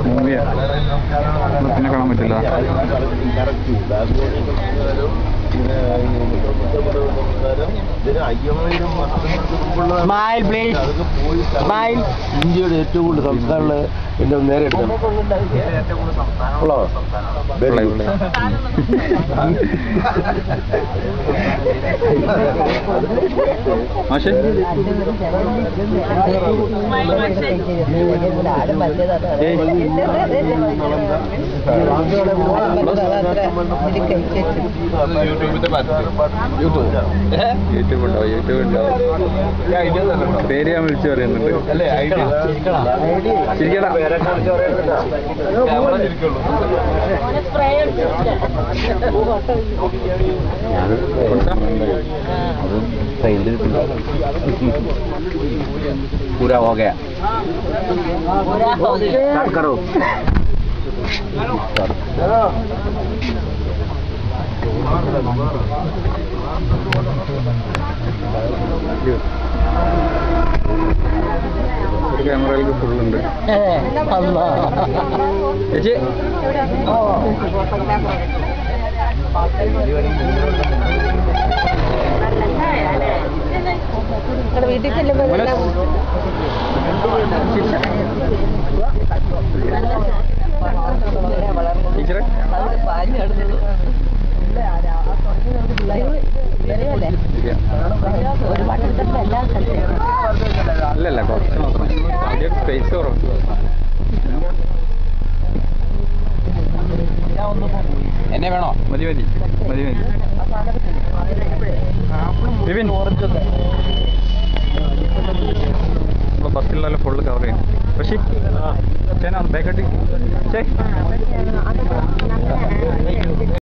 മൂവിയാ പിന്നെ കാണാൻ പറ്റില്ല സ്മൈൽ പ്ലീസ് സ്മൈൽ ഇന്ത്യയുടെ ഏറ്റവും കൂടുതൽ സംസ്ഥാനങ്ങൾ എന്റെ നേരെ എടുക്കണം ഉള്ളോ ഉള്ള, ഉള്ള. മാഷേ യൂട്യൂബ് ഉണ്ടോ യൂട്യൂബ് ഉണ്ടോ പേര് ഞാൻ വിളിച്ചു പറയുന്നുണ്ട് ചിരിക്കടാ पूरा हो गया स्टार्ट करो ഒരു ക്യാമറയിലേക്ക് ഫുള്ളുണ്ട് ചേച്ചി വീട്ടിൽ ചെല്ലുമ്പോ എല്ലാം ടീച്ചറെ ഒരുപാട് എടുത്തപ്പോ എല്ലാം സ്ഥലത്തും അല്ലല്ല കുറച്ച് മാത്രം ആദ്യം സ്പേസ് കുറവ് എന്നെ വേണോ മതി മതി മതി മതി വിപിൻ നമ്മുടെ ബസ്സിലുള്ള ഫുള്ള് കവർ ചെയ്യും പക്ഷേ ചേനാ ബാക്കട്ടി ചേ